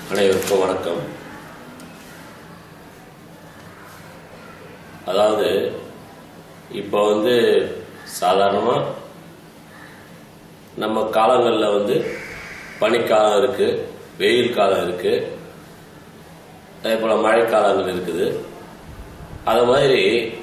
அனைவருக்கும் வணக்கம் அதாவது இப்போ வந்து சாதாரணமாக நம்ம காலங்களில் வந்து பனிக்காலம் இருக்கு வெயில் காலம் இருக்கு அதே போல் மழைக்காலங்கள் இருக்குது அது மாதிரி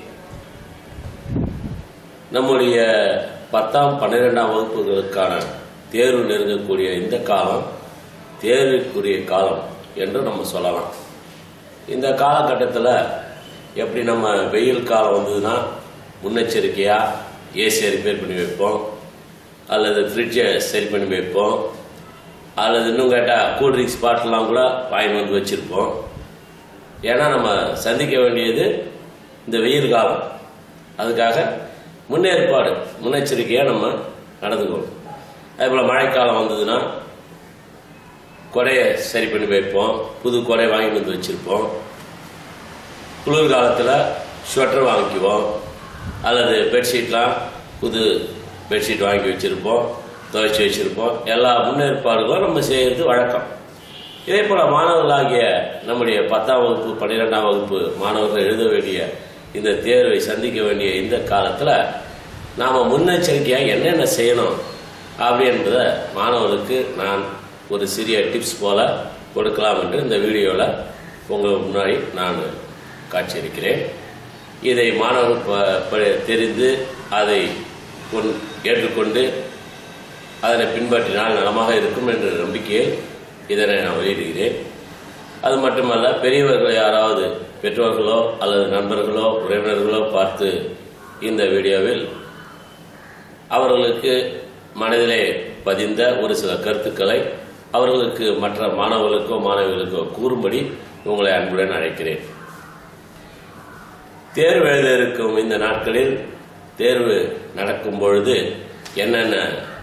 நம்முடைய பத்தாம் பன்னிரெண்டாம் வகுப்புகளுக்கான தேர்வு நெருங்கக்கூடிய இந்த காலம் தேர்வுக்குரிய காலம் என்று நம்ம சொல்லலாம் இந்த காலகட்டத்தில் எப்படி நம்ம வெயில் காலம் வந்ததுன்னா முன்னெச்சரிக்கையாக ஏசியை ரிப்பேர் பண்ணி வைப்போம் அல்லது ஃப்ரிட்ஜை சரி பண்ணி வைப்போம் அல்லது இன்னும் கேட்டால் கூல்ட்ரிங்க்ஸ் பாட்டிலாம் கூட வாங்கி வந்து வச்சுருப்போம் ஏன்னா நம்ம சந்திக்க வேண்டியது இந்த வெயில் காலம் அதுக்காக முன்னேற்பாடு முன்னெச்சரிக்கையாக நம்ம நடந்துக்கணும் அதே போல் மழைக்காலம் வந்ததுன்னா கொடையை சரி பண்ணி வைப்போம் புது கொடை வாங்கி வந்து வச்சுருப்போம் குளிர் காலத்தில் ஸ்வெட்டர் வாங்கிக்குவோம் அல்லது பெட்ஷீட்லாம் புது பெட்ஷீட் வாங்கி வச்சுருப்போம் துவைச்சி வச்சுருப்போம் எல்லா முன்னேற்பாடுகளும் நம்ம செய்கிறது வழக்கம் இதே போல் மாணவர்களாகிய நம்முடைய பத்தாம் வகுப்பு பன்னிரெண்டாம் வகுப்பு மாணவர்கள் எழுத வேண்டிய இந்த தேர்வை சந்திக்க வேண்டிய இந்த காலத்தில் நாம் முன்னெச்சரிக்கையாக என்னென்ன செய்யணும் அப்படின்றத மாணவர்களுக்கு நான் ஒரு சிறிய டிப்ஸ் போல கொடுக்கலாம் என்று இந்த வீடியோவில் உங்கள் முன்னாடி நான் காட்சியளிக்கிறேன் இதை மாணவர்கள் ப- ப- தெரிந்து அதை கொண்- ஏற்றுக்கொண்டு அதனை பின்பற்றினால் நலமாக இருக்கும் என்ற நம்பிக்கையில் இதனை நான் வெளியிடுகிறேன் அது மட்டுமல்ல பெரியவர்கள் யாராவது பெற்றோர்களோ அல்லது நண்பர்களோ உறவினர்களோ பார்த்து இந்த வீடியோவில் அவர்களுக்கு மனதிலே பதிந்த ஒரு சில கருத்துக்களை அவர்களுக்கு மற்ற மாணவர்களுக்கோ மாணவிகளுக்கோ கூறும்படி உங்களை அன்புடன் அழைக்கிறேன் தேர்வு எழுத இருக்கும் இந்த நாட்களில் தேர்வு நடக்கும் பொழுது என்னென்ன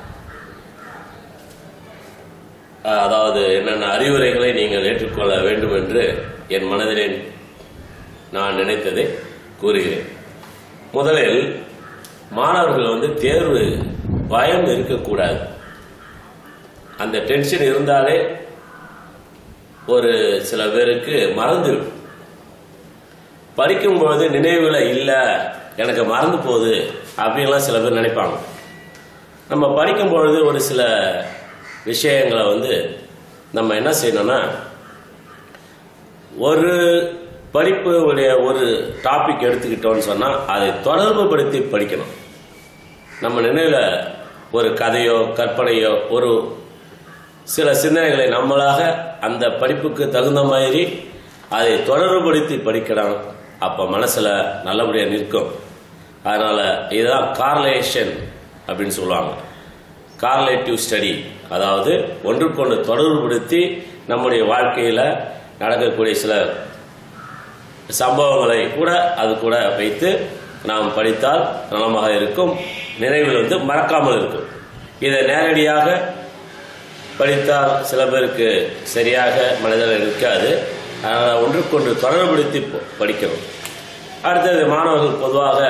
அஹ், அதாவது என்னென்ன அறிவுரைகளை நீங்கள் ஏற்றுக்கொள்ள வேண்டும் என்று என் மனதிலே நான் நினைத்ததை கூறுகிறேன் முதலில் மாணவர்கள் வந்து தேர்வு பயம் இருக்கக்கூடாது அந்த டென்ஷன் இருந்தாலே ஒரு சில பேருக்கு மறந்துடும் படிக்கும்பொழுது நினைவுல இல்லை எனக்கு மறந்து போகுது அப்படின்லாம் சில பேர் நினைப்பாங்க நம்ம படிக்கும் பொழுது ஒரு சில விஷயங்களை வந்து நம்ம என்ன செய்யணும்னா ஒரு படிப்பு உடைய ஒரு டாபிக் எடுத்துக்கிட்டோம்னு சொன்னால் அதை தொடர்புபடுத்தி படிக்கணும் நம்ம நினைவில் ஒரு கதையோ கற்பனையோ ஒரு சில சிந்தனைகளை நம்மளாக அந்த படிப்புக்கு தகுந்த மாதிரி அதை தொடர்புபடுத்தி படிக்கணும் அப்போ மனசில் நல்லபடியாக நிற்கும் அதனால் இதுதான் கார்லேஷன் அப்படின்னு சொல்லுவாங்க கார்லேட்டிவ் ஸ்டடி அதாவது ஒன்றுக்கொன்று தொடர்புபடுத்தி நம்முடைய வாழ்க்கையில் நடக்கக்கூடிய சில சம்பவங்களை கூட அது கூட வைத்து நாம் படித்தால் நலமாக இருக்கும் நினைவில் வந்து மறக்காமல் இருக்கும் இதை நேரடியாக படித்தால் சில பேருக்கு சரியாக மனதில் நிற்காது அதனால் ஒன்றுக்கொன்று தொடர்புபடுத்தி ப- படிக்கணும் அடுத்தது மாணவர்கள் பொதுவாக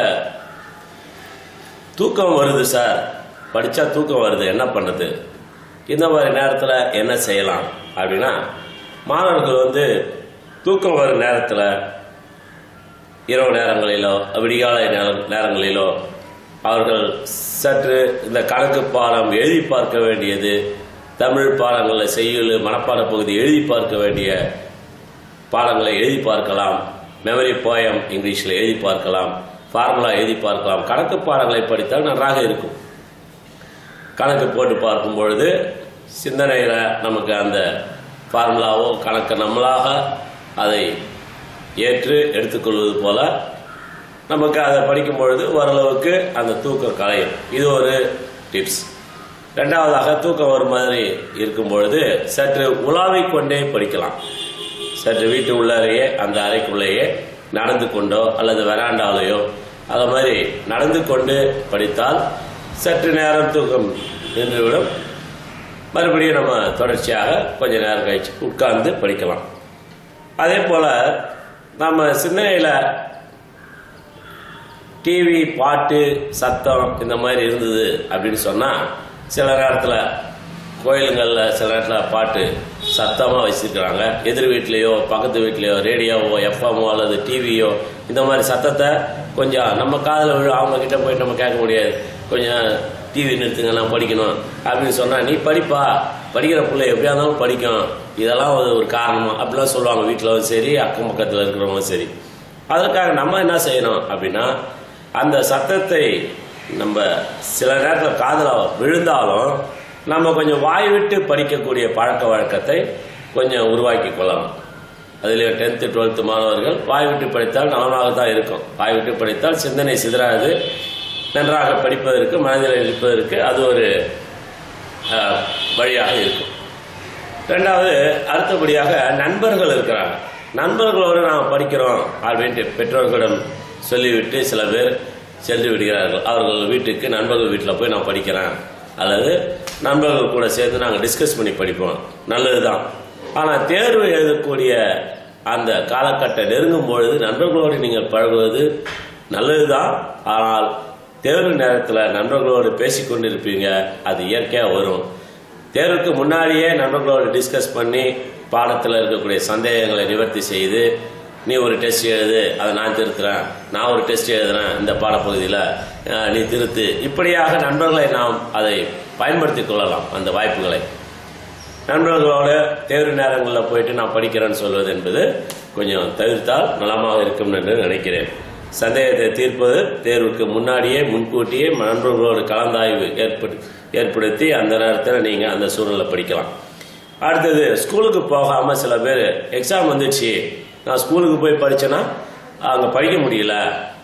தூக்கம் வருது சார் படித்தா தூக்கம் வருது என்ன பண்ணுறது இந்த மாதிரி நேரத்தில் என்ன செய்யலாம் அப்படின்னா மாணவர்கள் வந்து தூக்கம் வரும் நேரத்தில் இரவு நேரங்களிலோ விடிகாலை நேர- நேரங்களிலோ அவர்கள் சற்று இந்த கணக்கு பாடம் எழுதி பார்க்க வேண்டியது தமிழ் பாடங்களில் செய்யுள் மனப்பாட பகுதி எழுதி பார்க்க வேண்டிய பாடங்களை எழுதி பார்க்கலாம் மெமரி போயம் இங்கிலீஷில் எழுதி பார்க்கலாம் ஃபார்முலா எழுதி பார்க்கலாம் கணக்கு பாடங்களை படித்தால் நன்றாக இருக்கும் கணக்கு போட்டு பார்க்கும் பொழுது சிந்தனையில் நமக்கு அந்த ஃபார்முலாவோ கணக்கு நம்மளாக அதை ஏற்று எடுத்துக்கொள்வது போல நமக்கு அதை படிக்கும் பொழுது ஓரளவுக்கு அந்த தூக்கம் கலையும் இது ஒரு டிப்ஸ் ரெண்டாவதாக தூக்கம் வரும் மாதிரி இருக்கும் பொழுது சற்று உலாவிக் கொண்டே படிக்கலாம் சற்று வீட்டு உள்ளாரையே அந்த அறைக்குள்ளேயே நடந்து கொண்டோ அல்லது வெராண்டாலேயோ அது மாதிரி நடந்து கொண்டு படித்தால் சற்று நேரம் தூக்கம் நின்றுவிடும் மறுபடியும் நம்ம தொடர்ச்சியாக கொஞ்ச நேரம் கழிச்சு உட்கார்ந்து படிக்கலாம் அதே போல நம்ம சிந்தனையில் டிவி பாட்டு சத்தம் இந்த மாதிரி இருந்தது அப்படின்னு சொன்னால் சில நேரத்தில் கோயிலுங்களில் சில நேரத்தில் பாட்டு சத்தமாக வச்சிருக்கிறாங்க எதிர் வீட்லேயோ பக்கத்து வீட்லேயோ ரேடியோவோ எஃப்எம்மோ அல்லது டிவியோ இந்த மாதிரி சத்தத்தை கொஞ்சம் நம்ம காதில் விழு அவங்க கிட்ட போயிட்டு நம்ம கேட்க முடியாது கொஞ்சம் டிவி நிறுத்துங்க நான் படிக்கணும் அப்படின்னு சொன்னால் நீ படிப்பா படிக்கிற பிள்ளை எப்படியா இருந்தாலும் படிக்கும் இதெல்லாம் ஒரு ஒரு காரணமா அப்படிலாம் சொல்லுவாங்க வீட்டில் சரி அக்கம் பக்கத்தில் இருக்கிறவங்களும் சரி அதற்காக நம்ம என்ன செய்யணும் அப்படின்னா அந்த சத்தத்தை நம்ம சில நேரத்தில் காதில் விழுந்தாலும் நம்ம கொஞ்சம் வாய் விட்டு படிக்கக்கூடிய பழக்க வழக்கத்தை கொஞ்சம் உருவாக்கி கொள்ளலாம் அதில் டென்த்து டுவெல்த்து மாணவர்கள் வாய் விட்டு படித்தால் நலமாக தான் இருக்கும் வாய் விட்டு படித்தால் சிந்தனை சிதறாது நன்றாக படிப்பதற்கு மனதில் இருப்பதற்கு அது ஒரு அஹ், வழியாக இருக்கும் ரெண்டாவது அடுத்தபடியாக நண்பர்கள் இருக்கிறாங்க நண்பர்களோடு நாம் படிக்கிறோம் அப்படின்ட்டு பெற்றோர்களிடம் சொல்லிவிட்டு சில பேர் சென்று விடுகிறார்கள் அவர்கள் வீட்டுக்கு நண்பர்கள் வீட்டில் போய் நான் படிக்கிறேன் அல்லது நண்பர்கள் கூட சேர்ந்து நாங்கள் டிஸ்கஸ் பண்ணி படிப்போம் நல்லது தான் ஆனால் தேர்வு எழுதக்கூடிய அந்த காலகட்டம் நெருங்கும் பொழுது நண்பர்களோடு நீங்கள் பழகுவது நல்லது தான் ஆனால் தேர்வு நேரத்தில் நண்பர்களோடு பேசிக்கொண்டிருப்பீங்க அது இயற்கையாக வரும் தேர்வுக்கு முன்னாடியே நண்பர்களோடு டிஸ்கஸ் பண்ணி பாடத்தில் இருக்கக்கூடிய சந்தேகங்களை நிவர்த்தி செய்து நீ ஒரு டெஸ்ட் எழுது அதை நான் திருத்துறேன் நான் ஒரு டெஸ்ட் எழுதுறேன் இந்த பாடப்பகுதியில் அஹ், நீ திருத்து இப்படியாக நண்பர்களை நாம் அதை பயன்படுத்திக் கொள்ளலாம் அந்த வாய்ப்புகளை நண்பர்களோட தேர்வு நேரங்களில் போயிட்டு நான் படிக்கிறேன்னு சொல்வது என்பது கொஞ்சம் தவிர்த்தால் நலமாக இருக்கும் என்று நினைக்கிறேன் சந்தேகத்தை தீர்ப்பது தேர்வுக்கு முன்னாடியே முன்கூட்டியே நண்பர்களோடு கலந்தாய்வு ஏற்படு ஏற்படுத்தி அந்த நேரத்தில் நீங்கள் அந்த சூழ்நிலை படிக்கலாம் அடுத்தது ஸ்கூலுக்கு போகாமல் சில பேர் எக்ஸாம் வந்துச்சு நான் ஸ்கூலுக்கு போய் படித்தேன்னா அங்கே படிக்க முடியல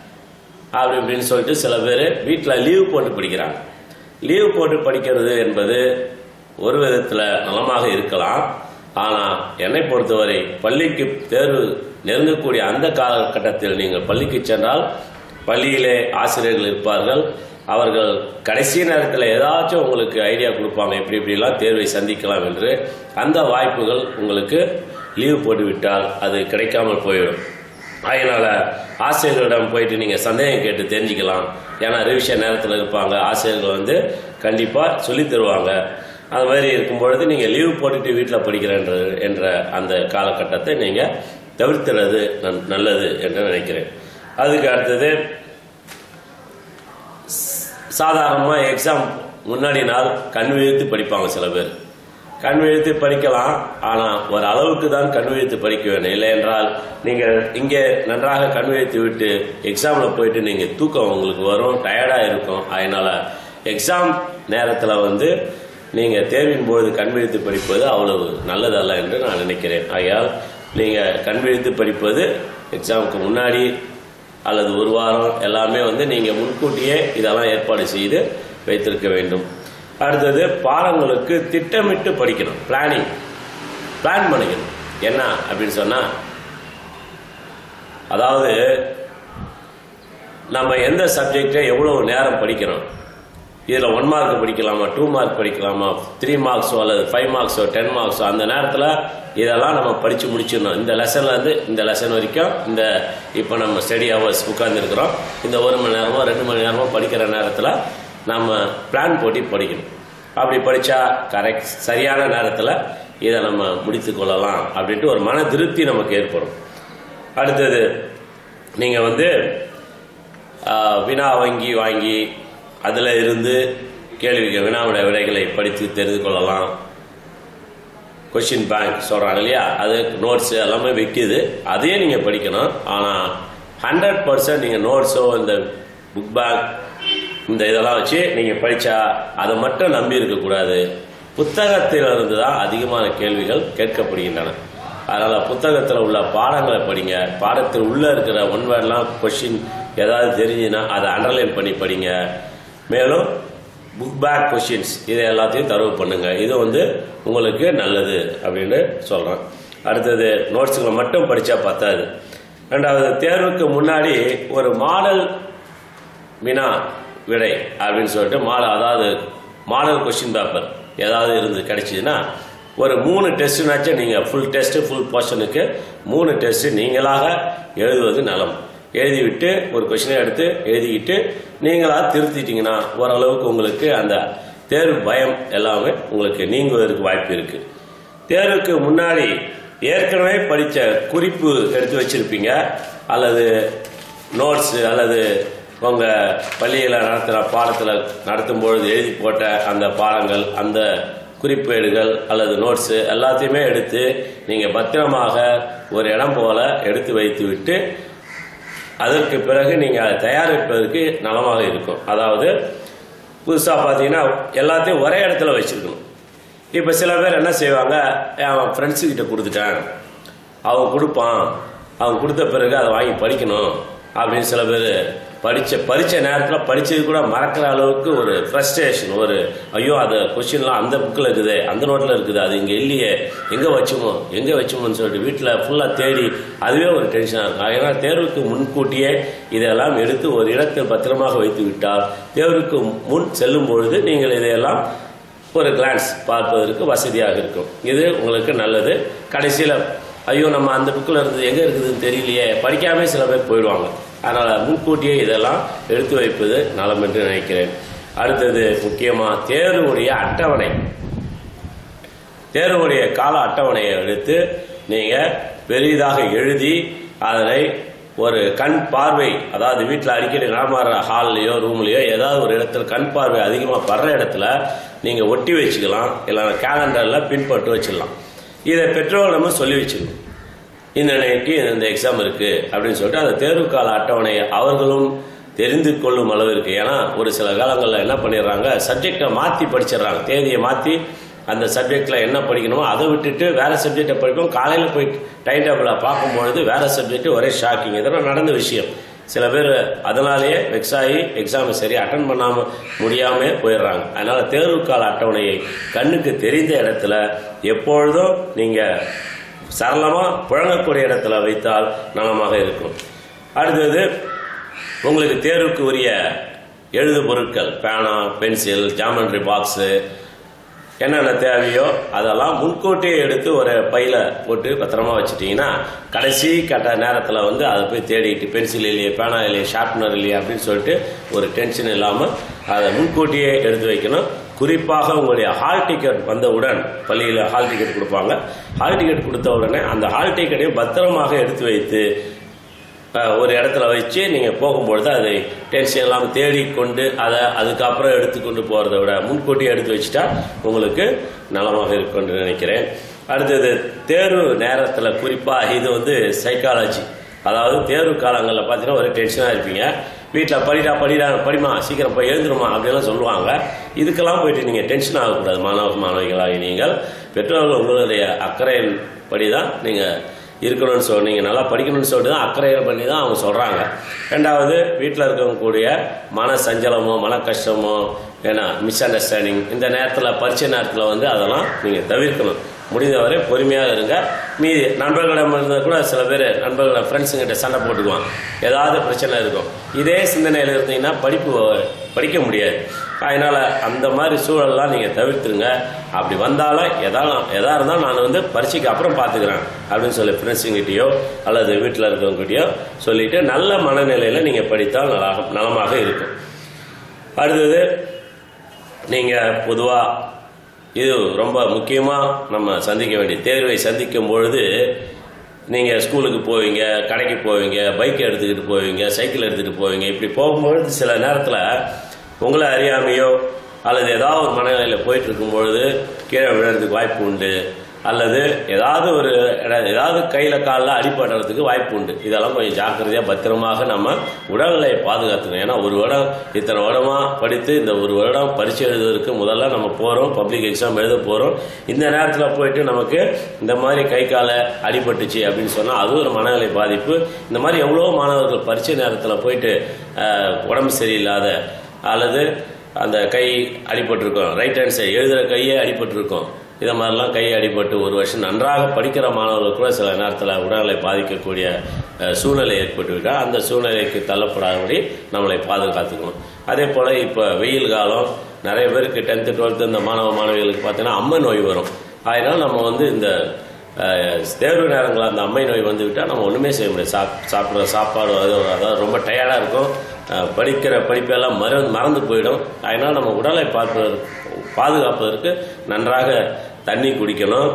அப்படி இப்படின்னு சொல்லிட்டு சில பேர் வீட்டில் லீவ் போட்டு படிக்கிறாங்க லீவ் போட்டு படிக்கிறது என்பது ஒரு விதத்தில் நலமாக இருக்கலாம் ஆனால் என்னை பொறுத்தவரை பள்ளிக்கு தேர்வு நெருங்கக்கூடிய அந்த காலகட்டத்தில் நீங்கள் பள்ளிக்கு சென்றால் பள்ளியிலே ஆசிரியர்கள் இருப்பார்கள் அவர்கள் கடைசி நேரத்தில் ஏதாச்சும் உங்களுக்கு ஐடியா கொடுப்பாங்க எப்படி இப்படிலாம் தேர்வை சந்திக்கலாம் என்று அந்த வாய்ப்புகள் உங்களுக்கு லீவ் போட்டுவிட்டால் அது கிடைக்காமல் போயிடும் அதனால ஆசிரியர்களிடம் போயிட்டு நீங்கள் சந்தேகம் கேட்டு தெரிஞ்சுக்கலாம் ஏன்னா ரிவிஷன் நேரத்தில் இருப்பாங்க ஆசிரியர்கள் வந்து கண்டிப்பாக சொல்லித் தருவாங்க அது மாதிரி இருக்கும் பொழுது நீங்கள் லீவ் போட்டுட்டு வீட்டில் படிக்கிறேன்ற என்ற அந்த காலகட்டத்தை நீங்கள் தவிர்த்துறது நன்- நல்லது என்று நினைக்கிறேன் அதுக்கு அடுத்தது சாதாரணமாக எக்ஸாம் முன்னாடி நாள் கண் விழித்து படிப்பாங்க சில பேர் கண் விழித்து படிக்கலாம் ஆனால் ஒரு அளவுக்கு தான் கண் விழித்து படிக்க வேண்டும் இல்லை என்றால் நீங்கள் இங்கே நன்றாக கண் விழித்து விட்டு எக்ஸாமில் போயிட்டு நீங்கள் தூக்கம் உங்களுக்கு வரும் டயர்டாக இருக்கும் அதனால எக்ஸாம் நேரத்தில் வந்து நீங்கள் தேர்வின் பொழுது கண் விழித்து படிப்பது அவ்வளவு நல்லதல்ல என்று நான் நினைக்கிறேன் ஆகையால் நீங்கள் கண் விழித்து படிப்பது எக்ஸாமுக்கு முன்னாடி அல்லது ஒரு வாரம் எல்லாமே வந்து நீங்கள் முன்கூட்டியே இதெல்லாம் ஏற்பாடு செய்து வைத்திருக்க வேண்டும் அடுத்தது பாடங்களுக்கு திட்டமிட்டு படிக்கணும் பிளானிங் பிளான் பண்ணிக்கணும் என்ன அப்படின்னு சொன்னால் அதாவது நம்ம எந்த சப்ஜெக்டை எவ்வளோ நேரம் படிக்கிறோம் இதில் ஒன் மார்க் படிக்கலாமா டூ மார்க் படிக்கலாமா த்ரீ மார்க்ஸோ அல்லது ஃபைவ் மார்க்ஸோ டென் மார்க்ஸோ அந்த நேரத்தில் இதெல்லாம் நம்ம படித்து முடிச்சிடணும் இந்த லெசன்லேருந்து இந்த லெசன் வரைக்கும் இந்த இப்போ நம்ம ஸ்டடி ஹவர்ஸ் உட்காந்துருக்குறோம் இந்த ஒரு மணி நேரமோ ரெண்டு மணி நேரமோ படிக்கிற நேரத்தில் நம்ம பிளான் போட்டு படிக்கணும் அப்படி படித்தா கரெக்ட் சரியான நேரத்தில் இதை நம்ம முடித்து கொள்ளலாம் அப்படின்ட்டு ஒரு மன திருப்தி நமக்கு ஏற்படும் அடுத்தது நீங்கள் வந்து ஆஹ், வினா வங்கி வாங்கி அதில் இருந்து கேள்விக்கு வினாவுடைய விடைகளை படித்து தெரிந்து கொள்ளலாம் கொஷின் பேங்க் சொல்கிறாங்க இல்லையா அது நோட்ஸு எல்லாமே விற்கிது அதையே நீங்கள் படிக்கணும் ஆனால் ஹண்ட்ரட் பர்சன்ட் நீங்கள் நோட்ஸோ இந்த புக் பேக் இந்த இதெல்லாம் வச்சு நீங்கள் படித்தா அதை மட்டும் நம்பி இருக்கக்கூடாது புத்தகத்திலிருந்து தான் அதிகமான கேள்விகள் கேட்கப்படுகின்றன அதனால் புத்தகத்தில் உள்ள பாடங்களை படிங்க பாடத்தில் உள்ளே இருக்கிற ஒன் வேர்ட்லாம் கொஷின் ஏதாவது தெரிஞ்சுன்னா அதை அண்டர்லைன் பண்ணி படிங்க மேலும் புக் பேக் கொஷின்ஸ் இதை எல்லாத்தையும் தரவு பண்ணுங்க இது வந்து உங்களுக்கு நல்லது அப்படின்னு சொல்கிறேன் அடுத்தது நோட்ஸுகளை மட்டும் படித்தா பத்தாது ரெண்டாவது தேர்வுக்கு முன்னாடி ஒரு மாடல் வினா விடை அப்படின்னு சொல்லிட்டு மாடல் அதாவது மாடல் கொஷின் பேப்பர் ஏதாவது இருந்து கிடைச்சிதுன்னா ஒரு மூணு டெஸ்ட்டுனாச்சும் நீங்கள் ஃபுல் டெஸ்ட்டு ஃபுல் போர்ஷனுக்கு மூணு டெஸ்ட்டு நீங்களாக எழுதுவது நலம் எழுதிவிட்டு ஒரு கொஷினை எடுத்து எழுதிக்கிட்டு நீங்களாக திருத்திட்டீங்கன்னா ஓரளவுக்கு உங்களுக்கு அந்த தேர்வு பயம் எல்லாமே உங்களுக்கு நீங்குவதற்கு வாய்ப்பு இருக்குது தேர்வுக்கு முன்னாடி ஏற்கனவே படித்த குறிப்பு எடுத்து வச்சிருப்பீங்க அல்லது நோட்ஸு அல்லது உங்கள் பள்ளியில் நடத்துகிற பாடத்தில் நடத்தும் பொழுது எழுதி போட்ட அந்த பாடங்கள் அந்த குறிப்பேடுகள் அல்லது நோட்ஸு எல்லாத்தையுமே எடுத்து நீங்கள் பத்திரமாக ஒரு இடம் போல எடுத்து வைத்து விட்டு அதற்கு பிறகு நீங்கள் அதை தயாரிப்பதற்கு நலமாக இருக்கும் அதாவது புதுசாக பார்த்தீங்கன்னா எல்லாத்தையும் ஒரே இடத்துல வச்சுருக்கணும் இப்போ சில பேர் என்ன செய்வாங்க அவன் ஃப்ரெண்ட்ஸுக்கிட்ட கொடுத்துட்டேன் அவன் கொடுப்பான் அவன் கொடுத்த பிறகு அதை வாங்கி படிக்கணும் அப்படின்னு சில பேர் படித்த பரீட்சை நேரத்தில் படித்தது கூட மறக்கிற அளவுக்கு ஒரு ஃப்ரஸ்ட்ரேஷன் ஒரு ஐயோ அது கொஷின்லாம் அந்த புக்கில் இருக்குது அந்த நோட்டில் இருக்குது அது இங்கே இல்லையே எங்கே வச்சுமோ எங்கே வச்சுமோன்னு சொல்லிட்டு வீட்டில் ஃபுல்லாக தேடி அதுவே ஒரு டென்ஷனாக இருக்கும் ஏன்னா தேர்வுக்கு முன்கூட்டியே இதெல்லாம் எடுத்து ஒரு இடத்தில் பத்திரமாக வைத்து விட்டால் தேர்வுக்கு முன் செல்லும் பொழுது நீங்கள் இதையெல்லாம் ஒரு கிளான்ஸ் பார்ப்பதற்கு வசதியாக இருக்கும் இது உங்களுக்கு நல்லது கடைசியில் ஐயோ நம்ம அந்த புக்கில் இருந்தது எங்கே இருக்குதுன்னு தெரியலையே படிக்காமே சில பேர் போயிடுவாங்க அதனால் முன்கூட்டியே இதெல்லாம் எடுத்து வைப்பது நலம் என்று நினைக்கிறேன் அடுத்தது முக்கியமாக தேர்வுடைய அட்டவணை தேர்வுடைய கால அட்டவணையை எடுத்து நீங்கள் பெரிதாக எழுதி அதனை ஒரு கண் பார்வை அதாவது வீட்டில் அடிக்கடி நடமாடுற ஹால்லையோ ரூம்லையோ ஏதாவது ஒரு இடத்துல கண் பார்வை அதிகமாக படுற இடத்துல நீங்கள் ஒட்டி வச்சுக்கலாம் இல்லைன்னா கேலண்டரில் பின்பற்று வச்சிடலாம் இதை பெற்றோரிடமும் சொல்லி வச்சுக்கணும் இந்த அன்னைக்கு இந்த எக்ஸாம் இருக்கு அப்படின்னு சொல்லிட்டு அந்த தேர்வு கால அட்டவணையை அவர்களும் தெரிந்து கொள்ளும் அளவிற்கு ஏன்னா ஒரு சில காலங்களில் என்ன பண்ணிடுறாங்க சப்ஜெக்டை மாற்றி படிச்சிடுறாங்க தேதியை மாற்றி அந்த சப்ஜெக்டில் என்ன படிக்கணுமோ அதை விட்டுட்டு வேற சப்ஜெக்டை படிக்கும் காலையில் போய் டைம் டேபிளில் பார்க்கும்பொழுது வேற சப்ஜெக்ட் ஒரே ஷாக்கிங் இதெல்லாம் நடந்த விஷயம் சில பேர் அதனாலேயே வெக்ஸ் ஆகி எக்ஸாமை சரியாக அட்டன் பண்ணாமல் முடியாமல் போயிடுறாங்க அதனால தேர்வு கால அட்டவணையை கண்ணுக்கு தெரிந்த இடத்துல எப்பொழுதும் நீங்கள் சரளமாக புழங்கக்கூடிய இடத்துல வைத்தால் நலமாக இருக்கும் அடுத்தது உங்களுக்கு தேர்வுக்கு உரிய எழுது பொருட்கள் பேனா பென்சில் ஜாமெண்ட்ரி பாக்ஸு என்னென்ன தேவையோ அதெல்லாம் முன்கூட்டியே எடுத்து ஒரு பையில போட்டு பத்திரமா வச்சுட்டீங்கன்னா கடைசி கட்ட நேரத்தில் வந்து அதை போய் தேடிட்டு பென்சில் இல்லையே பேனா இல்லையே ஷார்ப்னர் இல்லையே அப்படின்னு சொல்லிட்டு ஒரு டென்ஷன் இல்லாமல் அதை முன்கூட்டியே எடுத்து வைக்கணும் குறிப்பாக உங்களுடைய ஹால் டிக்கெட் வந்தவுடன் பள்ளியில் ஹால் டிக்கெட் கொடுப்பாங்க ஹால் டிக்கெட் கொடுத்த உடனே அந்த ஹால் டிக்கெட்டையும் பத்திரமாக எடுத்து வைத்து அஹ், ஒரு இடத்துல வச்சு நீங்கள் போகும்பொழுது அதை டென்ஷன் இல்லாமல் தேடிக்கொண்டு அதை அதுக்கப்புறம் எடுத்துக்கொண்டு போகிறத விட முன்கூட்டியே எடுத்து வச்சுட்டா உங்களுக்கு நலமாக இருக்கும் என்று நினைக்கிறேன் அடுத்தது தேர்வு நேரத்தில் குறிப்பாக இது வந்து சைக்காலஜி அதாவது தேர்வு காலங்களில் பார்த்தீங்கன்னா ஒரு டென்ஷனாக இருப்பீங்க வீட்டில் படிடா படிடா படிமா சீக்கிரம் போய் எழுந்துருமா அப்படிலாம் சொல்லுவாங்க இதுக்கெல்லாம் போயிட்டு நீங்கள் டென்ஷன் ஆகக்கூடாது மாணவ மாணவிகளாகி நீங்கள் பெற்றோர்கள் உங்களுடைய அக்கறையின் படி தான் நீங்கள் இருக்கணும்னு சொல்லி நீங்கள் நல்லா படிக்கணும்னு சொல்லிட்டு தான் அக்கறைகள் பண்ணி தான் அவங்க சொல்கிறாங்க ரெண்டாவது வீட்டில் இருக்கக்கூடிய மன சஞ்சலமோ மன கஷ்டமோ ஏன்னா மிஸ் அண்டர்ஸ்டாண்டிங் இந்த நேரத்தில் பரீட்சை நேரத்தில் வந்து அதெல்லாம் நீங்கள் தவிர்க்கணும் முடிந்தவரை பொறுமையாக இருங்க மீதி நண்பர்களிடம் இருந்தால் கூட சில பேர் நண்பர்கள் ஃப்ரெண்ட்ஸுங்கிட்ட சண்டை போட்டுக்குவான் ஏதாவது பிரச்சனை இருக்கும் இதே சிந்தனையில் இருந்தீங்கன்னா படிப்பு படிக்க முடியாது அதனால் அந்த மாதிரி சூழல்லாம் நீங்கள் தவிர்த்துருங்க அப்படி வந்தாலும் எதாலும் எதா இருந்தாலும் நான் வந்து பரீட்சைக்கு அப்புறம் பார்த்துக்கிறேன் அப்படின்னு சொல்லி ஃப்ரெண்ட்ஸுங்கிட்டயோ அல்லது வீட்டில் இருக்கவங்ககிட்டயோ சொல்லிட்டு நல்ல மனநிலையில் நீங்கள் படித்தால் நலாக நலமாக இருக்கும் அடுத்தது நீங்கள் பொதுவாக இது ரொம்ப முக்கியமாக நம்ம சந்திக்க வேண்டிய தேர்வை சந்திக்கும் பொழுது நீங்கள் ஸ்கூலுக்கு போவீங்க கடைக்கு போவீங்க பைக் எடுத்துக்கிட்டு போவீங்க சைக்கிள் எடுத்துகிட்டு போவீங்க இப்படி போகும்பொழுது சில நேரத்தில் உங்களை அறியாமையோ அல்லது ஏதாவது ஒரு மனநிலையில் போயிட்டு இருக்கும்பொழுது கீழே விழுறதுக்கு வாய்ப்பு உண்டு அல்லது ஏதாவது ஒரு இட- ஏதாவது கையில் காலில் அடிபடுறதுக்கு வாய்ப்பு உண்டு இதெல்லாம் கொஞ்சம் ஜாக்கிரதையாக பத்திரமாக நம்ம உடல்நிலையை பாதுகாத்துக்கணும் ஏன்னா ஒரு வருடம் இத்தனை வருடமா படித்து இந்த ஒரு வருடம் பரீட்சை எழுதுவதற்கு முதல்ல நம்ம போகிறோம் பப்ளிக் எக்ஸாம் எழுத போகிறோம் இந்த நேரத்தில் போயிட்டு நமக்கு இந்த மாதிரி கை காலை அடிபட்டுச்சு அப்படின்னு சொன்னால் அது ஒரு மனநிலை பாதிப்பு இந்த மாதிரி எவ்வளோ மாணவர்கள் பரீட்சை நேரத்தில் போயிட்டு அஹ், உடம்பு சரியில்லாத அல்லது அந்த கை அடிபட்டிருக்கும் ரைட் ஹேண்ட் சைடு எழுதுகிற கையே அடிபட்டிருக்கும் இதை மாதிரிலாம் கை அடிபட்டு ஒரு வருஷம் நன்றாக படிக்கிற மாணவர்கள் கூட சில நேரத்தில் உடல்நிலை பாதிக்கக்கூடிய அஹ், சூழ்நிலை ஏற்பட்டுவிட்டால் அந்த சூழ்நிலைக்கு தள்ளப்படாதபடி நம்மளை பாதுகாத்துக்கணும் அதே போல் இப்போ வெயில் காலம் நிறைய பேருக்கு டென்த்து டுவெல்த்து இந்த மாணவ மாணவிகளுக்கு பார்த்தீங்கன்னா அம்மை நோய் வரும் அதனால் நம்ம வந்து இந்த அஹ், தேர்வு நேரங்களில் அந்த அம்மை நோய் வந்து விட்டால் நம்ம ஒன்றுமே செய்ய முடியாது சாப் சாப்பிட்ற சாப்பாடு அது அதாவது ரொம்ப டயர்டாக இருக்கும் அஹ், படிக்கிற படிப்பெல்லாம் மற மறந்து போயிடும் அதனால் நம்ம உடலை பார்ப்பதற்கு பாதுகாப்பதற்கு நன்றாக தண்ணி குடிக்கணும்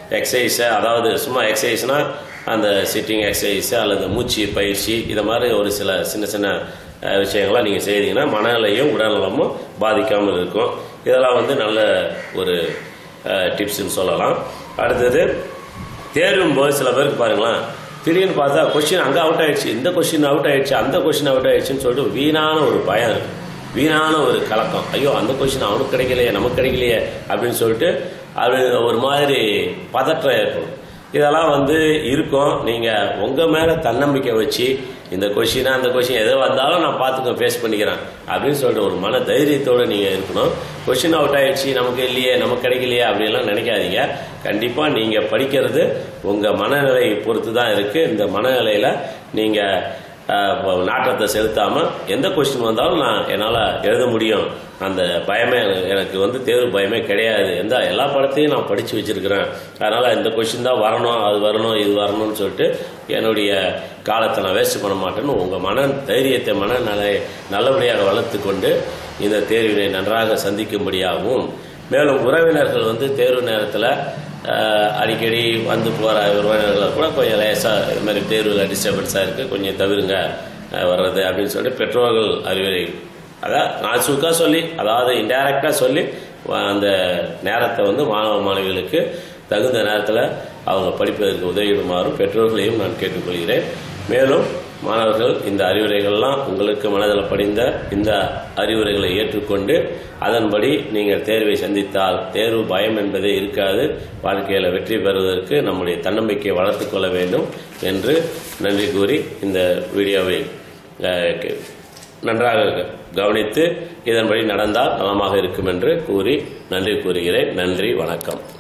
எக்ஸசைஸை அதாவது சும்மா எக்ஸசைஸ்னால் அந்த சிட்டிங் எக்ஸசைஸ் அல்லது மூச்சு பயிற்சி இதை மாதிரி ஒரு சில சின்ன சின்ன அஹ், விஷயங்கள்லாம் நீங்கள் செய்தீங்கன்னா மனநிலையும் உடல்நலமும் பாதிக்காமல் இருக்கும் இதெல்லாம் வந்து நல்ல ஒரு டிப்ஸ்னு சொல்லலாம் அடுத்தது தேர்வும் போது சில பேருக்கு பாருங்களேன் திடீர்னு பார்த்தா கொஸ்டின் அங்கே அவுட் ஆயிடுச்சு இந்த கொஸ்டின் அவுட் ஆயிடுச்சு அந்த கொஸ்டின் அவுட் ஆயிடுச்சுன்னு சொல்லிட்டு வீணான ஒரு பயம் இருக்கு வீணான ஒரு கலக்கம் ஐயோ அந்த கொஸ்டின் அவனுக்கு கிடைக்கலையே நமக்கு கிடைக்கலையே அப்படின்னு சொல்லிட்டு அது ஒரு மாதிரி பதற்றம் ஏற்படும் இதெல்லாம் வந்து இருக்கும் நீங்கள் உங்கள் மேலே தன்னம்பிக்கை வச்சு இந்த கொஷினா அந்த கொஷின் எது வந்தாலும் நான் பார்த்துக்க ஃபேஸ் பண்ணிக்கிறேன் அப்படின்னு சொல்லிட்டு ஒரு மன தைரியத்தோடு நீங்கள் இருக்கணும் கொஷின் அவுட் ஆயிடுச்சு நமக்கு இல்லையே நமக்கு கிடைக்கலையே அப்படிலாம் நினைக்காதீங்க கண்டிப்பாக நீங்கள் படிக்கிறது உங்கள் மனநிலை பொறுத்து தான் இருக்குது இந்த மனநிலையில் நீங்கள் அஹ், நாட்டத்தை செலுத்தாமல் எந்த கொஸ்டின் வந்தாலும் நான் என்னால் எழுத முடியும் அந்த பயமே எனக்கு- எனக்கு வந்து தேர்வு பயமே கிடையாது எந்த எல்லா படத்தையும் நான் படித்து வச்சிருக்கிறேன் அதனால் இந்த கொஸ்டின் தான் வரணும் அது வரணும் இது வரணும்னு சொல்லிட்டு என்னுடைய காலத்தை நான் வேஸ்ட் பண்ண மாட்டேன்னு உங்கள் மன தைரியத்தை மனநிலை நல்லபடியாக வளர்த்து கொண்டு இந்த தேர்வினை நன்றாக சந்திக்கும்படியாகவும் மேலும் உறவினர்கள் வந்து தேர்வு நேரத்தில் ஆஹ் அடிக்கடி வந்து போகிற உறவினர்களை கூட கொஞ்சம் லேசாக இது மாதிரி தேர்வில் டிஸ்டர்பன்ஸாக இருக்குது கொஞ்சம் தவிருங்க ஆஹ் வர்றது அப்படின்னு சொல்லிட்டு பெற்றோர்கள் அறிவுரை அதான் நாசுக்காக சொல்லி அதாவது இன்டைரக்டாக சொல்லி வ- அந்த நேரத்தை வந்து மாணவ மாணவிகளுக்கு தகுந்த நேரத்தில் அவங்க படிப்பதற்கு உதவிடுமாறும் பெற்றோர்களையும் நான் கேட்டுக்கொள்கிறேன் மேலும் மாணவர்கள் இந்த அறிவுரைகள்லாம் உங்களுக்கு மனதில் படிந்த இந்த அறிவுரைகளை ஏற்றுக்கொண்டு அதன்படி நீங்கள் தேர்வை சந்தித்தால் தேர்வு பயம் என்பதே இருக்காது வாழ்க்கையில் வெற்றி பெறுவதற்கு நம்முடைய தன்னம்பிக்கையை வளர்த்துக் கொள்ள வேண்டும் என்று நன்றி கூறி இந்த வீடியோவை அஹ், கே- நன்றாக கவனித்து இதன்படி நடந்தால் நலமாக இருக்கும் என்று கூறி நன்றி கூறுகிறேன் நன்றி வணக்கம்